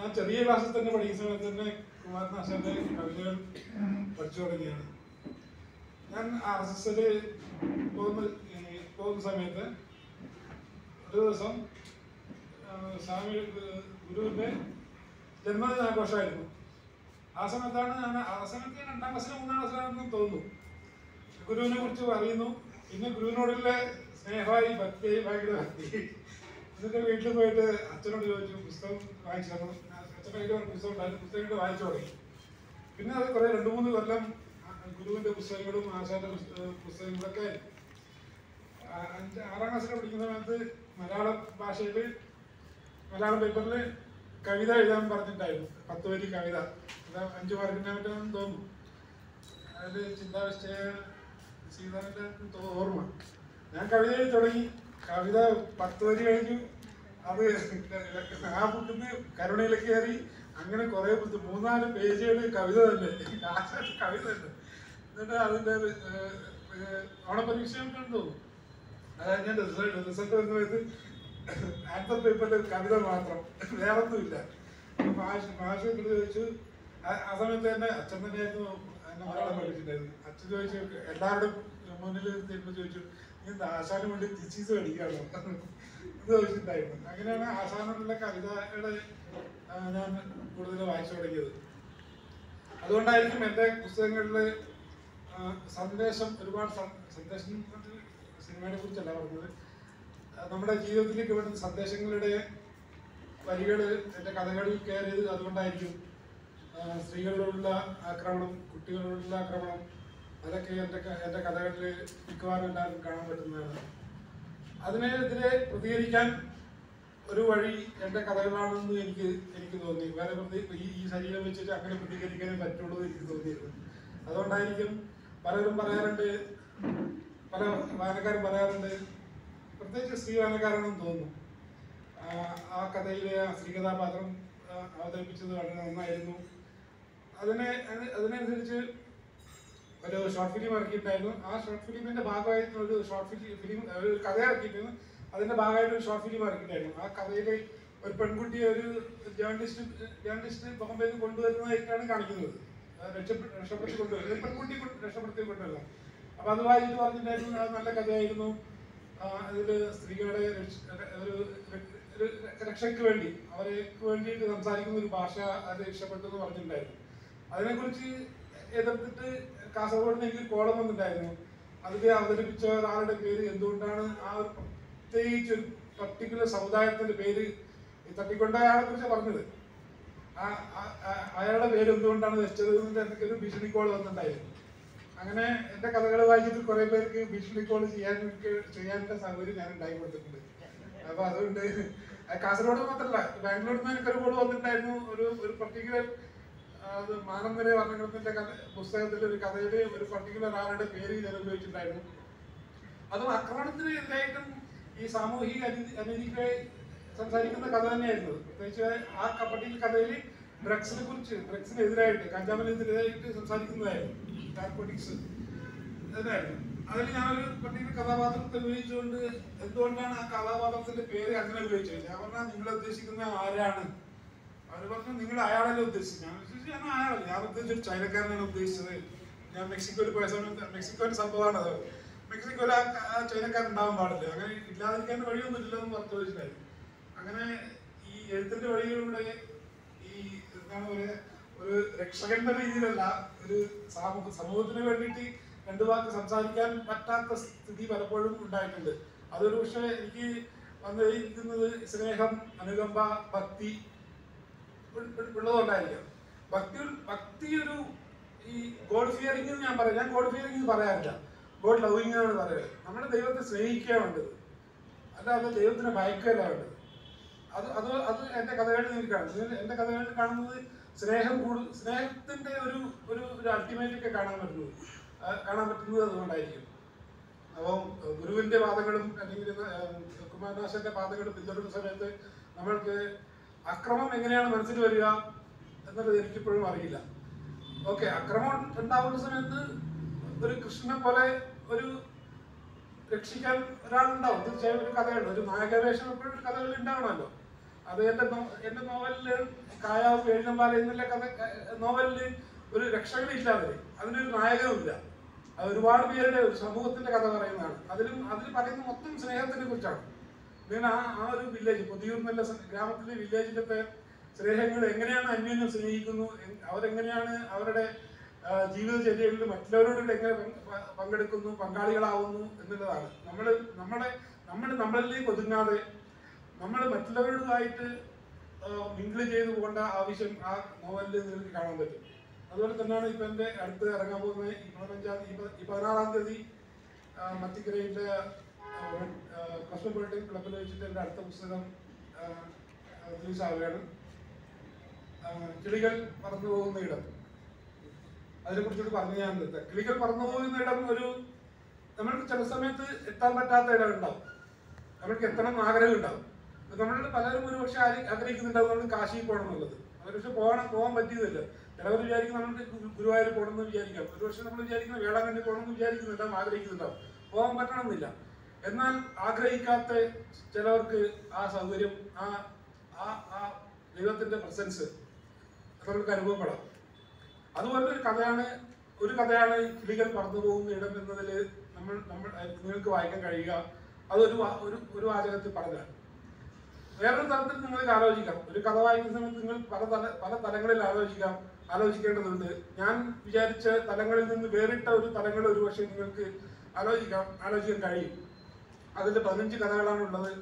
ചെറിയ ക്ലാസ്സിൽ തന്നെ പഠിക്കുന്ന സമയത്ത് തന്നെ കുമാരനാശാന്റെ കവിതകൾ പഠിച്ചു തുടങ്ങിയാണ് ഞാൻ ആർ എസ് എസിൽ പോകുന്ന ഈ പോകുന്ന സമയത്ത് ഒരു ദിവസം ആ, സ്വാമി ഗു- ഗുരുവിന്റെ ജന്മദിനാഘോഷമായിരുന്നു ആ സമയത്താണ് ഞാൻ ആ സമയത്ത് ഞാൻ രണ്ടാം ക്ലാസ്സിലോ മൂന്നാം ക്ലാസ്സിലാണെന്ന് തോന്നുന്നു ഗുരുവിനെ കുറിച്ച് അറിയുന്നു പിന്നെ ഗുരുവിനോടുള്ള സ്നേഹമായി ഭക്തി ഭയങ്കര ഭക്തി എന്നിട്ട് വീട്ടിൽ പോയിട്ട് അച്ഛനോട് ചോദിച്ചു പുസ്തകം വായിച്ചു തരണം അച്ഛൻ്റെ കയ്യിൽ ഒരു പുസ്തകം ഉണ്ടായിരുന്നു പുസ്തകം കൊണ്ട് വായിച്ചു തുടങ്ങി പിന്നെ അത് കുറെ രണ്ടു മൂന്ന് കൊല്ലം ആ, ഗുരുവിന്റെ പുസ്തകങ്ങളും ആശാന്റെ പുസ്ത- പുസ്തകങ്ങളൊക്കെ ആ, അഞ്ച് ആറാം ക്ലാസ്സിൽ പഠിക്കുന്ന സമയത്ത് മലയാള ഭാഷയിൽ മലയാളം പേപ്പറിൽ കവിത എഴുതാൻ പറഞ്ഞിട്ടുണ്ടായിരുന്നു പത്ത് വരി കവിത അത് അഞ്ചു മാർക്കിനെ പറ്റാന്ന് തോന്നുന്നു അതിൽ ചിന്താവിഷ്ടയ സീതാന്റെ ഓർമ്മ ഞാൻ കവിത എഴുതി തുടങ്ങി കവിത പത്ത് വരി കഴിഞ്ഞു അത് ആ ബുക്കിന്ന് കരുണയിലേക്ക് കയറി അങ്ങനെ കുറെ ബുദ്ധി മൂന്നാല് പേജുകൾ കവിത തന്നെ ആശാന്റെ കവിത തന്നെ എന്നിട്ട് അതിന്റെ ഏഹ്, ഏഹ്, ഓണപരീക്ഷയൊക്കെ തോന്നുന്നു അതായത് ഞാൻ റിസൾട്ട് റിസൾട്ട് വരുന്ന സമയത്ത് ആൻസർ പേപ്പറിൽ കവിത മാത്രം വേറെ ഒന്നുമില്ല അപ്പൊ മാഷ് മാഷ് എന്നോട് ചോദിച്ചു ആ- ആ സമയത്ത് തന്നെ അച്ഛൻ തന്നെയായിരുന്നു എന്നെ മലയാളം പഠിച്ചിട്ടുണ്ടായിരുന്നു അച്ഛൻ ചോദിച്ചു എല്ലാവരുടെയും മുന്നിൽ ചെല്ലുമ്പോൾ ചോദിച്ചു നീ എന്താ ആശാന് വേണ്ടി തിച്ചീസ് പഠിക്കുകയാണോ ഇത് ചോദിച്ചിട്ടുണ്ടായിരുന്നു അങ്ങനെയാണ് ആശാനോടുള്ള കവിതകളെ ആ, ഞാൻ കൂടുതൽ വായിച്ചു തുടങ്ങിയത് അതുകൊണ്ടായിരിക്കും എൻ്റെ പുസ്തകങ്ങളിൽ സന്ദേശം ഒരുപാട് സം- സന്ദേശം എന്ന് പറഞ്ഞാൽ സിനിമയെ കുറിച്ചല്ല പറഞ്ഞത് ആ, നമ്മുടെ ജീവിതത്തിലേക്ക് വേണ്ടുന്ന സന്ദേശങ്ങളുടെ വരികൾ എൻ്റെ കഥകളിൽ കയറിയത് അതുകൊണ്ടായിരിക്കും ആ, സ്ത്രീകളോടുള്ള ആക്രമണം കുട്ടികളോടുള്ള ആക്രമണം അതൊക്കെ എൻ്റെ ക- എൻ്റെ കഥകളിൽ മിക്കവാറും എല്ലാവർക്കും കാണാൻ പറ്റുന്നതാണ് അതിനെതിരെ പ്രതികരിക്കാൻ ഒരു വഴി എൻ്റെ കഥകളാണെന്ന് എനിക്ക് എനിക്ക് തോന്നി വേറെ പ്രതി ഈ ഈ ശരീരം വെച്ചിട്ട് അങ്ങനെ പ്രതികരിക്കാനേ പറ്റുള്ളൂ എന്ന് എനിക്ക് തോന്നിയിരുന്നു അതുകൊണ്ടായിരിക്കും പലരും പറയാറുണ്ട് പല വായനക്കാരും പറയാറുണ്ട് പ്രത്യേകിച്ച് സ്ത്രീ വായനക്കാരാണെന്ന് തോന്നുന്നു ആ, ആ കഥയിലെ ആ സ്ത്രീ കഥാപാത്രം ആ, അവതരിപ്പിച്ചത് വളരെ നന്നായിരുന്നു അതിനെ അത് അതിനനുസരിച്ച് ഒരു ഷോർട്ട് ഫിലിം ഇറക്കിയിട്ടുണ്ടായിരുന്നു ആ ഷോർട്ട് ഫിലിമിന്റെ ഭാഗമായിട്ട് ഒരു ഷോർട്ട് ഫിലിം ഫിലിം ഒരു കഥ ഇറക്കിയിട്ടായിരുന്നു അതിന്റെ ഭാഗമായിട്ട് ഒരു ഷോർട്ട് ഫിലിം ഇറക്കിയിട്ടുണ്ടായിരുന്നു ആ കഥയിൽ ഒരു പെൺകുട്ടിയെ ഒരു ജേർണലിസ്റ്റ് ജേർണലിസ്റ്റ് ബോംബെയിൽ നിന്ന് കൊണ്ടുവരുന്നതായിട്ടാണ് കാണിക്കുന്നത് ആ രക്ഷപ്പെ- രക്ഷപ്പെടുത്തി കൊണ്ടുവരുന്നത് ഒരു പെൺകുട്ടി കൊണ്ട് രക്ഷപ്പെടുത്തി കൊണ്ടുവരുന്നത് അപ്പൊ അത് വായിച്ചിട്ട് പറഞ്ഞിട്ടുണ്ടായിരുന്നു അത് നല്ല കഥയായിരുന്നു ആ, അതില് സ്ത്രീകളുടെ രക്ഷ- ഒരു ഒരു രക്ഷയ്ക്ക് വേണ്ടി അവർക്ക് വേണ്ടിയിട്ട് സംസാരിക്കുന്ന ഒരു ഭാഷ അത് ഇഷ്ടപ്പെട്ടു എന്ന് പറഞ്ഞിട്ടുണ്ടായിരുന്നു അതിനെക്കുറിച്ച് എതിർത്തിട്ട് കാസർഗോഡ് നിന്ന് എനിക്ക് കോളം വന്നിട്ടുണ്ടായിരുന്നു അതിൽ അവതരിപ്പിച്ച ഒരാളുടെ പേര് എന്തുകൊണ്ടാണ് ആ ഒരു പ്രത്യേകിച്ച് ഒരു പർട്ടിക്കുലർ സമുദായത്തിന്റെ പേര് ഈ തട്ടിക്കൊണ്ട അയാളെ കുറിച്ച് പറഞ്ഞത് ആ- ആ- ആ- അയാളുടെ പേര് എന്തുകൊണ്ടാണ് വെച്ചത് എന്നിട്ട് എനിക്ക് ഒരു ഭീഷണി കോൾ വന്നിട്ടുണ്ടായിരുന്നു അങ്ങനെ എന്റെ കഥകൾ വായിച്ചിട്ട് കുറെ പേർക്ക് ഭീഷണി കോൾ ചെയ്യാൻ എനിക്ക് ചെയ്യാനുള്ള സൗകര്യം ഞാൻ ഉണ്ടാക്കി കൊടുത്തിട്ടുണ്ട് അപ്പൊ അതുകൊണ്ട് അത് കാസർഗോഡ് മാത്രമല്ല ബാംഗ്ലൂരിൽ നിന്ന് എനിക്കൊരു കോൾ വന്നിട്ടുണ്ടായിരുന്നു ഒരു ഒരു പർട്ടിക്കുലർ അത് മാനം വരെ വർണ്ണങ്ങളുടെ കഥ പുസ്തകത്തിൽ ഒരു കഥയിൽ ഒരു പർട്ടിക്കുലർ ആളുടെ പേര് ഞാൻ ഉപയോഗിച്ചിട്ടുണ്ടായിരുന്നു അതും ആക്രമണത്തിന് എതിരായിട്ടും ഈ സാമൂഹിക അനീതി അനീതിക്ക് സംസാരിക്കുന്ന കഥ തന്നെയായിരുന്നു പ്രത്യേകിച്ച് ആ കപ്പട്ടിൽ കഥയിൽ ഡ്രഗ്സിനെ കുറിച്ച് ഡ്രഗ്സിനെതിരായിട്ട് കഞ്ചാവിനെതിരായിട്ട് സംസാരിക്കുന്നതായിരുന്നു നാർക്കോട്ടിക്സ് അതായിരുന്നു അതിൽ ഞാനൊരു പർട്ടിക്കുലർ കഥാപാത്രത്തെ ഉപയോഗിച്ചുകൊണ്ട് എന്തുകൊണ്ടാണ് ആ കഥാപാത്രത്തിന്റെ പേര് അങ്ങനെ ഉപയോഗിച്ചത് ഞാൻ പറഞ്ഞാൽ നിങ്ങൾ ഉദ്ദേശിക്കുന്ന ആരാണ് അവർ പറഞ്ഞു നിങ്ങൾ അയാളല്ലേ ഉദ്ദേശിച്ചത് ഞാൻ വിശ്വസിച്ചു ഞാൻ അയാളല്ല ഞാൻ ഉദ്ദേശിച്ച ഒരു ചൈനക്കാരനാണ് ഉദ്ദേശിച്ചത് ഞാൻ മെക്സിക്കോയിൽ പോയ സമയത്ത് മെക്സിക്കോയുടെ സംഭവമാണ് അത് മെക്സിക്കോയിൽ ആ ക- ആ ചൈനക്കാരൻ ഉണ്ടാവാൻ പാടില്ല അങ്ങനെ ഇല്ലാതിരിക്കാൻ വഴിയൊന്നും ഇല്ലെന്ന് പറഞ്ഞു ചോദിച്ചിട്ടായിരുന്നു അങ്ങനെ ഈ എഴുത്തിന്റെ വഴികളിലൂടെ ഈ എന്താണ് പറയുക ഒരു രക്ഷകന്റെ രീതിയിലല്ല ഒരു സാമൂഹ സമൂഹത്തിന് വേണ്ടിയിട്ട് രണ്ടു വാക്ക് സംസാരിക്കാൻ പറ്റാത്ത സ്ഥിതി പലപ്പോഴും ഉണ്ടായിട്ടുണ്ട് അതൊരു പക്ഷേ എനിക്ക് വന്നിരിക്കുന്നത് സ്നേഹം അനുകമ്പ ഭക്തി ഉൾ- ഉൾ- ഉള്ളതുകൊണ്ടായിരിക്കാം ഭക്തി ഭക്തി ഒരു ഈ ഗോഡ് ഫിയറിംഗ് എന്ന് ഞാൻ പറയാം ഞാൻ ഗോഡ് ഫിയറിംഗ് എന്ന് പറയാറില്ല ഗോഡ് ലവിങ് എന്നാണ് പറയുന്നത് നമ്മുടെ ദൈവത്തെ സ്നേഹിക്കുക വേണ്ടത് അല്ലാതെ ദൈവത്തിനെ ഭയക്കുകയല്ല വേണ്ടത് അത് അത് അത് എൻ്റെ കഥകളിൽ നിങ്ങൾക്ക് കാണും ഇതിൽ എൻ്റെ കഥകളിൽ കാണുന്നത് സ്നേഹം കൂടു സ്നേഹത്തിന്റെ ഒരു ഒരു ഒരു അൾട്ടിമേറ്റ് ഒക്കെ കാണാൻ പറ്റുന്നത് ആ, കാണാൻ പറ്റുന്നത് അതുകൊണ്ടായിരിക്കും അപ്പം ഗുരുവിന്റെ പാതകളും അല്ലെങ്കിൽ കുമാരനാശന്റെ പാതകളും പിന്തുടരുന്ന സമയത്ത് നമ്മൾക്ക് അക്രമം എങ്ങനെയാണ് മനസ്സിൽ വരിക എന്നുള്ളത് എനിക്കിപ്പോഴും അറിയില്ല ഓക്കെ അക്രമം ഉണ്ടാവുന്ന സമയത്ത് ഒരു കൃഷ്ണനെ പോലെ ഒരു രക്ഷിക്കാൻ ഒരാളുണ്ടാവും തീർച്ചയായും ഒരു കഥയുണ്ട് ഒരു നായകവേഷം എപ്പോഴും ഒരു കഥകളിൽ ഉണ്ടാവണമല്ലോ അത് എൻ്റെ നോ- എൻ്റെ നോവലില് കായാവ് എഴുന്നമ്പാല എന്നുള്ള കഥ നോവലില് ഒരു രക്ഷകനില്ലാതെ അതിനൊരു നായകനുമില്ല അത് ഒരുപാട് പേരുടെ ഒരു സമൂഹത്തിന്റെ കഥ പറയുന്നതാണ് അതിലും അതിൽ പറയുന്ന മൊത്തം സ്നേഹത്തിനെ കുറിച്ചാണ് നിങ്ങൾ ആ ആ ഒരു വില്ലേജ് പുതിയൂർ എന്നുള്ള സ- ഗ്രാമത്തിലെ വില്ലേജിലത്തെ സ്നേഹങ്ങൾ എങ്ങനെയാണ് അന്യോന്യം സ്നേഹിക്കുന്നു എങ്- അവരെങ്ങനെയാണ് അവരുടെ ആ, ജീവിതചര്യകളിൽ മറ്റുള്ളവരോട് എങ്ങനെ പങ്ക് പ- പങ്കെടുക്കുന്നു പങ്കാളികളാവുന്നു എന്നുള്ളതാണ് നമ്മൾ നമ്മുടെ നമ്മൾ നമ്മളിലേക്ക് ഒതുങ്ങാതെ നമ്മൾ മറ്റുള്ളവരുമായിട്ട് മിങ്കിൾ ചെയ്ത് പോകേണ്ട ആവശ്യം ആ നോവലിൽ നിങ്ങൾക്ക് കാണാൻ പറ്റും അതുപോലെ തന്നെയാണ് ഇപ്പൊ എന്റെ അടുത്ത് ഇറങ്ങാൻ പോകുന്നത് ഈ പതിനഞ്ചാം തീയതി ഈ പ- ഈ പതിനാറാം തീയതി ആ, മത്തിക്കരയിലെ കോസ്മോപൊളിറ്റൻ ക്ലബിൽ വെച്ചിട്ട് എന്റെ അടുത്ത പുസ്തകം റിലീസ് ആവുകയാണ് ആ, കിളികൾ പറന്നു പോകുന്ന ഇടം അതിനെ കുറിച്ചിട്ട് പറഞ്ഞു ഞാൻ നിർത്താം കിളികൾ പറന്നു പോകുന്ന ഇടം ഒരു നമ്മൾക്ക് ചില സമയത്ത് എത്താൻ പറ്റാത്ത ഇടം ഉണ്ടാവും നമ്മൾക്ക് എത്തണം എന്ന് ആഗ്രഹം ഉണ്ടാവും നമ്മളിൽ പലരും ഒരു പക്ഷെ ആഗ്രഹിക്കുന്നുണ്ടാവും നമ്മൾ കാശിയിൽ പോകണം എന്നുള്ളത് ഒരു പക്ഷെ പോകണം പോകാൻ പറ്റിയതില്ല ചിലവർ വിചാരിക്കും നമുക്ക് ഗു- ഗുരുവായൂർ പോകണം എന്ന് വിചാരിക്കാം ഒരു പക്ഷെ നമ്മൾ വിചാരിക്കുന്നത് വേളാങ്കണ്ണി പോകണം എന്ന് വിചാരിക്കുന്നുണ്ടാവും ആഗ്രഹിക്കുന്നുണ്ടാവും പോകാൻ പറ്റണമെന്നില്ല എന്നാൽ ആഗ്രഹിക്കാത്ത ചിലവർക്ക് ആ സൗകര്യം ആ ആ ആ ദൈവത്തിന്റെ പ്രസൻസ് നമുക്ക് അനുഭവപ്പെടാം അതുപോലെ ഒരു കഥയാണ് ഒരു കഥയാണ് ഈ കിളികൾ പറന്നു പോകുന്ന ഇടം എന്നതിൽ നമ്മൾ നമ്മൾ അഹ് നിങ്ങൾക്ക് വായിക്കാൻ കഴിയുക അതൊരു വാ- ഒരു ഒരു വാചകത്തിൽ പറഞ്ഞാൽ വേറൊരു തലത്തിൽ നിങ്ങൾക്ക് ആലോചിക്കാം ഒരു കഥ വായിക്കുന്ന സമയത്ത് നിങ്ങൾ പല തല പല തലങ്ങളിൽ ആലോചിക്കാം ആലോചിക്കേണ്ടതുണ്ട് ഞാൻ വിചാരിച്ച തലങ്ങളിൽ നിന്ന് വേറിട്ട ഒരു തലങ്ങൾ ഒരു പക്ഷേ നിങ്ങൾക്ക് ആലോചിക്കാം ആലോചിക്കാൻ കഴിയും അതിൽ പതിനഞ്ച് കഥകളാണ് ഉള്ളത്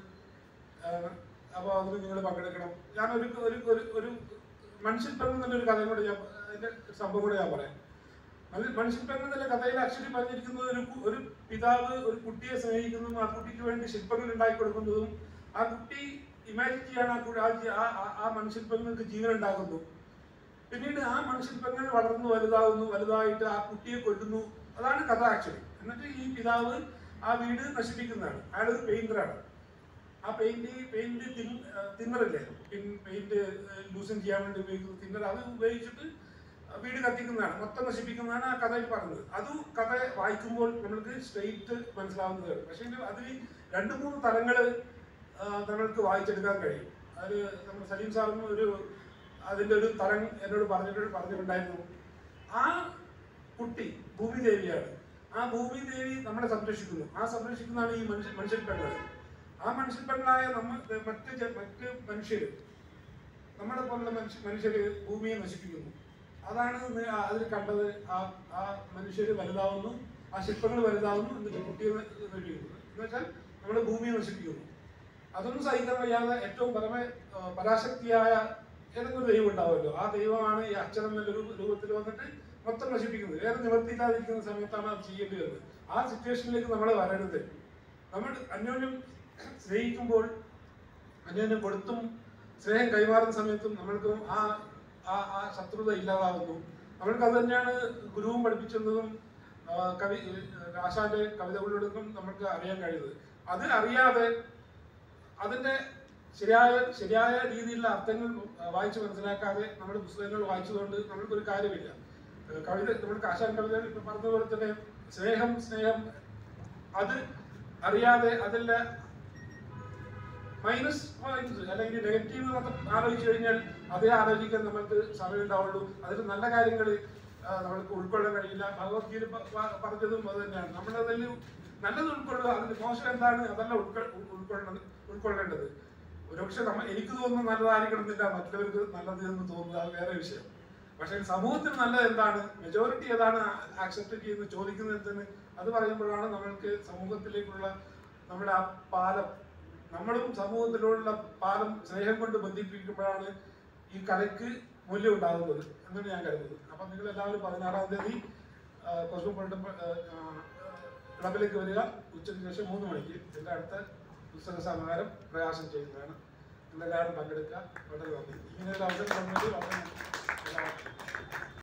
അപ്പോൾ അതിൽ നിങ്ങൾ പങ്കെടുക്കണം ഞാൻ ഒരു ഒരു ഒരു ഒരു മനുഷ്യൻ പെണ്ണ് എന്നൊരു കഥയും കൂടെ ഞാൻ അതിന്റെ സംഭവം കൂടെ ഞാൻ പറയാം മനുഷ്യ- മനുഷ്യൻ പെണ്ണ് എന്നുള്ള കഥയിൽ ആക്ച്വലി പറഞ്ഞിരിക്കുന്നത് ഒരു കു- ഒരു പിതാവ് ഒരു കുട്ടിയെ സ്നേഹിക്കുന്നതും ആ കുട്ടിക്ക് വേണ്ടി ശില്പങ്ങൾ ഉണ്ടാക്കി കൊടുക്കുന്നതും ആ കുട്ടി ഇമാജിൻ ചെയ്യാണ് ആ കു- ആ ജി- ആ- ആ- ആ മനുഷ്യൻ പെണ്ണുങ്ങൾക്ക് ജീവൻ ഉണ്ടാകുന്നു പിന്നീട് ആ മനുഷ്യൻ പെങ്ങൾ വളർന്നു വലുതാവുന്നു വലുതായിട്ട് ആ കുട്ടിയെ കൊല്ലുന്നു അതാണ് കഥ ആക്ച്വലി എന്നിട്ട് ഈ പിതാവ് ആ വീട് നശിപ്പിക്കുന്നതാണ് അയാളൊരു പെയിന്ററാണ് ആ പെയിന്റ് പെയിന്റ് തിന്നറില്ലേ പെയിന്റ് ലൂസൻ ചെയ്യാൻ വേണ്ടി ഉപയോഗിക്കുന്ന തിന്നർ അത് ഉപയോഗിച്ചിട്ട് വീട് കത്തിക്കുന്നതാണ് മൊത്തം നശിപ്പിക്കുന്നതാണ് ആ കഥയിൽ പറയുന്നത് അത് കഥ വായിക്കുമ്പോൾ നമ്മൾക്ക് സ്ട്രെയിറ്റ് മനസ്സിലാവുന്നതാണ് പക്ഷേ അതിൽ രണ്ട് മൂന്ന് തലങ്ങൾ നമ്മൾക്ക് വായിച്ചെടുക്കാൻ കഴിയും അത് നമ്മൾ സലീം സാറും ഒരു അതിന്റെ ഒരു തരം എന്നോട് പറഞ്ഞിട്ട് പറഞ്ഞിട്ടുണ്ടായിരുന്നു ആ കുട്ടി ഭൂമിദേവിയാണ് ആ ഭൂമിദേവി നമ്മളെ സംരക്ഷിക്കുന്നു ആ സംരക്ഷിക്കുന്നതാണ് ഈ മനുഷ്യ മനുഷ്യൻ പെണ്ണുകൾ ആ മനുഷ്യൻ പെണ്ണായ നമ്മ മറ്റ് ജ- മറ്റ് മനുഷ്യര് നമ്മളെ പോലുള്ള മനുഷ്യ മനുഷ്യര് ഭൂമിയെ നശിപ്പിക്കുന്നു അതാണ് നി- ആ- അതിൽ കണ്ടത് ആ ആ മനുഷ്യര് വലുതാവുന്നു ആ ശില്പങ്ങൾ വലുതാവുന്നു എന്നിട്ട് കുട്ടിയെ ന- നശിപ്പിക്കുന്നു എന്ന് വെച്ചാൽ നമ്മൾ ഭൂമിയെ നശിപ്പിക്കുന്നു അതൊന്നും സഹിക്കാൻ വയ്യാതെ ഏറ്റവും പരമ ആ, പരാശക്തിയായ ഏതെങ്കിലും ഒരു ദൈവം ഉണ്ടാവുമല്ലോ ആ ദൈവമാണ് ഈ അച്ഛൻ എന്നൊരു രൂപത്തിൽ വന്നിട്ട് മൊത്തം നശിപ്പിക്കുന്നത് വേറെ നിവർത്തിയില്ലാതിരിക്കുന്ന സമയത്താണ് അത് ചെയ്യേണ്ടി വരുന്നത് ആ സിറ്റുവേഷനിലേക്ക് നമ്മൾ വരരുത് നമ്മൾ അന്യോന്യം സ്നേഹിക്കുമ്പോൾ അന്യോന്യം കൊടുത്തും സ്നേഹം കൈമാറുന്ന സമയത്തും നമ്മൾക്ക് ആ ആ ആ ശത്രുത ഇല്ലാതാവുന്നു നമ്മൾക്ക് അത് തന്നെയാണ് ഗുരുവും പഠിപ്പിച്ചതും ആ, കവി ആശാന്റെ കവിതകളിലൂടെയും നമുക്ക് അറിയാൻ കഴിയുന്നത് അത് അറിയാതെ അതിന്റെ ശരിയായ ശരിയായ രീതിയിലുള്ള അർത്ഥങ്ങൾ വായിച്ച് മനസ്സിലാക്കാതെ നമ്മുടെ പുസ്തകങ്ങൾ വായിച്ചതുകൊണ്ട് നമ്മൾക്കൊരു കാര്യമില്ല ഏഹ് കവിത നമ്മൾക്ക് ആശാൻ കവിത ഇപ്പൊ പറഞ്ഞതുപോലെ തന്നെ സ്നേഹം സ്നേഹം അത് അറിയാതെ അതിലെ മൈനസ് പോയിന്റ്സ് അല്ലെങ്കിൽ നെഗറ്റീവ് മാത്രം ആലോചിച്ചു കഴിഞ്ഞാൽ അതേ ആലോചിക്കാൻ നമുക്ക് സമയം ഉണ്ടാവുള്ളൂ അതിൽ നല്ല കാര്യങ്ങൾ നമ്മൾക്ക് ഉൾക്കൊള്ളാൻ കഴിയില്ല ഭഗവത്ഗീത പ- പ- പറഞ്ഞതും അത് തന്നെയാണ് നമ്മളതിൽ നല്ലത് ഉൾക്കൊള്ളുക അതിൽ മോശം എന്താണ് അതല്ല ഉൾക്കൊ- ഉൾക്കൊള്ളേണ്ടത് ഉൾക്കൊള്ളേണ്ടത് ഒരുപക്ഷെ നമ്മ എനിക്ക് തോന്നുന്നത് നല്ലതായിരിക്കണമെന്നില്ല മറ്റുള്ളവർക്ക് നല്ലത് എന്ന് തോന്നുന്നത് അത് വേറെ വിഷയം പക്ഷേ സമൂഹത്തിന് നല്ലത് എന്താണ് മെജോറിറ്റി ഏതാണ് ആക്സെപ്റ്റ് ചെയ്യുന്നത് ചോദിക്കുന്നത് എന്തെന്ന് അത് പറയുമ്പോഴാണ് നമ്മൾക്ക് സമൂഹത്തിലേക്കുള്ള നമ്മുടെ ആ പാലം നമ്മളും സമൂഹത്തിലുള്ള പാലം സ്നേഹം കൊണ്ട് ബന്ധിപ്പിക്കുമ്പോഴാണ് ഈ കലയ്ക്ക് മൂല്യം ഉണ്ടാകുന്നത് എന്നാണ് ഞാൻ കരുതുന്നത് അപ്പം നിങ്ങൾ എല്ലാവരും പതിനാറാം തീയതി കോസ്മോപൊളിറ്റൻ ക്ലബിലേക്ക് വരിക ഉച്ചയ്ക്ക് ശേഷം മൂന്ന് മണിക്ക് എൻ്റെ അടുത്ത പുസ്തക സമാഹാരം പ്രകാശനം ചെയ്യുന്നതാണ് നിങ്ങളെല്ലാവരും പങ്കെടുക്കുക വളരെ നന്ദി ഇങ്ങനെ ഒരു അവസരം തന്നതിൽ വളരെ നന്ദി. എല്ലാവർക്കും